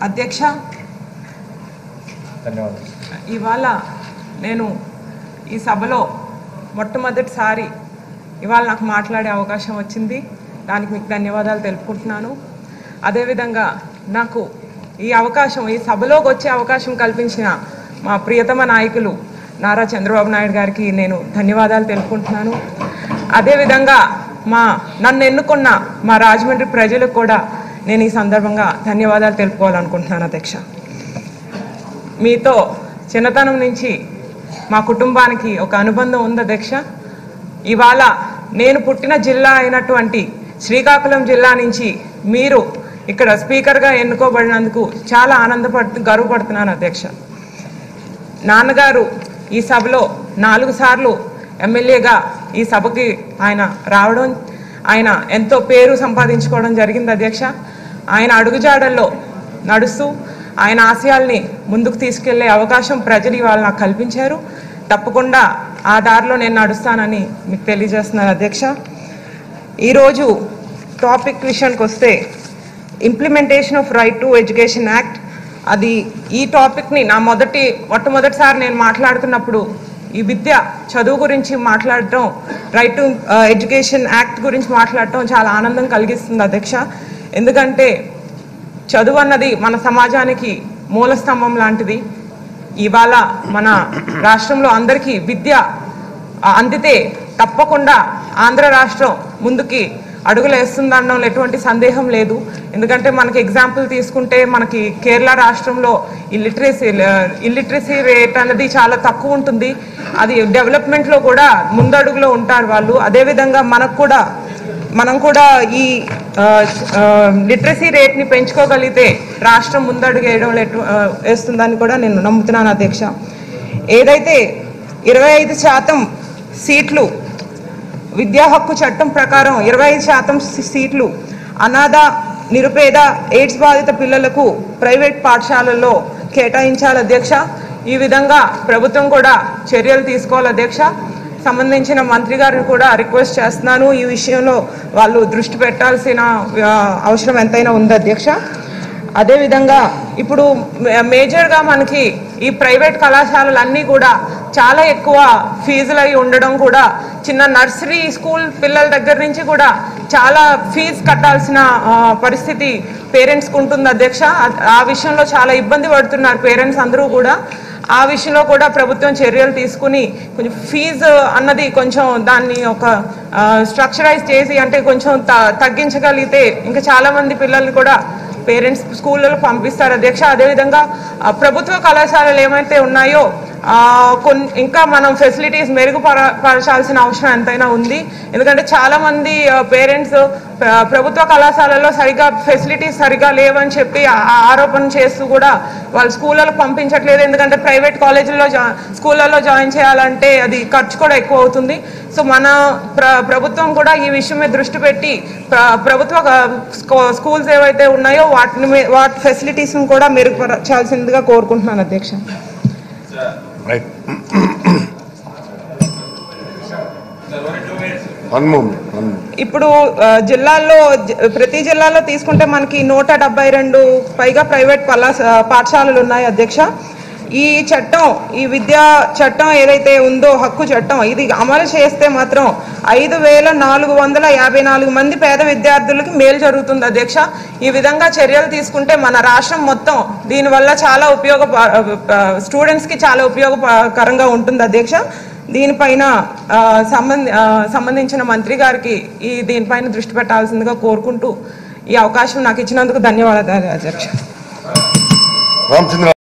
అధ్యక్ష ధన్యవాదాలు ఇవాళ నేను ఈ సభలో మొట్టమొదటిసారి ఇవాళ నాకు మాట్లాడే అవకాశం వచ్చింది దానికి మీకు ధన్యవాదాలు తెలుపుకుంటున్నాను అదేవిధంగా నాకు ఈ అవకాశం ఈ సభలోకి వచ్చే అవకాశం కల్పించిన మా ప్రియతమ నాయకులు నారా చంద్రబాబు నాయుడు గారికి నేను ధన్యవాదాలు తెలుపుకుంటున్నాను అదేవిధంగా మా నన్ను ఎన్నుకున్న మా రాజమండ్రి ప్రజలకు కూడా నేను ఈ సందర్భంగా ధన్యవాదాలు తెలుపుకోవాలనుకుంటున్నాను అధ్యక్ష మీతో చిన్నతనం నుంచి మా కుటుంబానికి ఒక అనుబంధం ఉంది అధ్యక్ష ఇవాళ నేను పుట్టిన జిల్లా అయినటువంటి శ్రీకాకుళం జిల్లా నుంచి మీరు ఇక్కడ స్పీకర్గా ఎన్నుకోబడినందుకు చాలా ఆనందపడుతూ గర్వపడుతున్నాను అధ్యక్ష నాన్నగారు ఈ సభలో నాలుగు సార్లు ఎమ్మెల్యేగా ఈ సభకి ఆయన రావడం ఆయన ఎంతో పేరు సంపాదించుకోవడం జరిగింది అధ్యక్ష ఆయన అడుగుజాడల్లో నడుస్తూ ఆయన ఆశయాల్ని ముందుకు తీసుకెళ్లే అవకాశం ప్రజలు ఇవాళ నాకు కల్పించారు తప్పకుండా ఆ దారిలో నేను నడుస్తానని మీకు తెలియజేస్తున్నాను అధ్యక్ష ఈరోజు టాపిక్ విషయానికి వస్తే implementation of right to education act అది ఈ టాపిక్ని నా మొదటి మొట్టమొదటిసారి నేను మాట్లాడుతున్నప్పుడు ఈ విద్య చదువు గురించి మాట్లాడటం రైట్ టు ఎడ్యుకేషన్ యాక్ట్ గురించి మాట్లాడటం చాలా ఆనందం కలిగిస్తుంది అధ్యక్ష ఎందుకంటే చదువు అన్నది మన సమాజానికి మూల స్తంభం లాంటిది ఇవాళ మన రాష్ట్రంలో అందరికీ విద్య ఆ, అందితే తప్పకుండా ఆంధ్ర రాష్ట్రం ముందుకి అడుగులు వేస్తుందనడంలో ఎటువంటి సందేహం లేదు ఎందుకంటే మనకి ఎగ్జాంపుల్ తీసుకుంటే మనకి కేరళ రాష్ట్రంలో ఈ లిటరసీ ఇల్లిటరసీ రేట్ అనేది చాలా తక్కువ ఉంటుంది అది డెవలప్మెంట్లో కూడా ముందడుగులో ఉంటారు వాళ్ళు అదేవిధంగా మనకు కూడా మనం కూడా ఈ లిటరసీ రేట్ని పెంచుకోగలిగితే రాష్ట్రం ముందడుగు వేయడం ఎటు- ఆ, వేస్తుందని కూడా నేను నమ్ముతున్నాను అధ్యక్ష ఏదైతే ఇరవై ఐదు శాతం సీట్లు విద్యా హక్కు చట్టం ప్రకారం ఇరవై ఐదు శాతం సీ- సీట్లు అనాథ నిరుపేద ఎయిడ్స్ బాధిత పిల్లలకు ప్రైవేట్ పాఠశాలల్లో కేటాయించాలి అధ్యక్ష ఈ విధంగా ప్రభుత్వం కూడా చర్యలు తీసుకోవాలి అధ్యక్ష సంబంధించిన మంత్రి గారిని కూడా రిక్వెస్ట్ చేస్తున్నాను ఈ విషయంలో వాళ్ళు దృష్టి పెట్టాల్సిన ఆ, అవసరం ఎంతైనా ఉంది అధ్యక్ష అదేవిధంగా ఇప్పుడు మే- మేజర్గా మనకి ఈ ప్రైవేట్ కళాశాలలన్నీ కూడా చాలా ఎక్కువ ఫీజులు అయి ఉండడం కూడా చిన్న నర్సరీ స్కూల్ పిల్లల దగ్గర నుంచి కూడా చాలా ఫీజు కట్టాల్సిన ఆ, పరిస్థితి పేరెంట్స్కి ఉంటుంది అధ్యక్ష ఆ- ఆ విషయంలో చాలా ఇబ్బంది పడుతున్నారు పేరెంట్స్ అందరూ కూడా ఆ విషయంలో కూడా ప్రభుత్వం చర్యలు తీసుకుని కొంచెం ఫీజు అన్నది కొంచెం దాన్ని ఒక స్ట్రక్చరైజ్ చేసి అంటే కొంచెం త- తగ్గించగలిగితే ఇంకా చాలా మంది పిల్లల్ని కూడా పేరెంట్స్ స్కూళ్ళలో పంపిస్తారు అధ్యక్ష అదేవిధంగా ఆ, ప్రభుత్వ కళాశాలలు ఏమైతే ఉన్నాయో ఆ, కొన్ని ఇంకా మనం ఫెసిలిటీస్ మెరుగుపరచాల్సిన అవసరం ఎంతైనా ఉంది ఎందుకంటే చాలా మంది పేరెంట్స్ ప్రభుత్వ కళాశాలలో సరిగా ఫెసిలిటీస్ సరిగా లేవని చెప్పి ఆ- ఆ ఆరోపణ చేస్తూ కూడా వాళ్ళు స్కూళ్ళలో పంపించట్లేదు ఎందుకంటే ప్రైవేట్ కాలేజీల్లో జా స్కూళ్ళలో జాయిన్ చేయాలంటే అది ఖర్చు కూడా ఎక్కువ అవుతుంది సో మన ప్ర ప్రభుత్వం కూడా ఈ విషయం మీద దృష్టి పెట్టి ప్ర- ప్రభుత్వ క- స్కూ- స్కూల్స్ ఏవైతే ఉన్నాయో వాటిని మీ- వాటి ఫెసిలిటీస్ని కూడా మెరుగుపరచాల్సిందిగా కోరుకుంటున్నాను అధ్యక్ష రైట్ వన్ మూమెంట్ వన్ ఇప్పుడు ఆ, జిల్లాల్లో జ- ప్రతి జిల్లాలో తీసుకుంటే మనకి నూట డెబ్బై రెండు పైగా ప్రైవేట్ కళాశ పాఠశాలలు ఉన్నాయి అధ్యక్ష ఈ చట్టం ఈ విద్యా చట్టం ఏదైతే ఉందో హక్కు చట్టం ఇది అమలు చేస్తే మాత్రం ఐదు వేల నాలుగు వందల యాభై నాలుగు మంది పేద విద్యార్థులకి మేలు జరుగుతుంది అధ్యక్ష ఈ విధంగా చర్యలు తీసుకుంటే మన రాష్ట్రం మొత్తం దీనివల్ల చాలా ఉపయోగ స్టూడెంట్స్కి చాలా ఉపయోగకరంగా ఉంటుంది అధ్యక్ష దీనిపైన ఆ, సంబంధ ఆ, సంబంధించిన మంత్రి గారికి ఈ దీనిపైన దృష్టి పెట్టాల్సిందిగా కోరుకుంటూ ఈ అవకాశం నాకు ఇచ్చినందుకు ధన్యవాదాలు అధ్యక్ష రామచంద్ర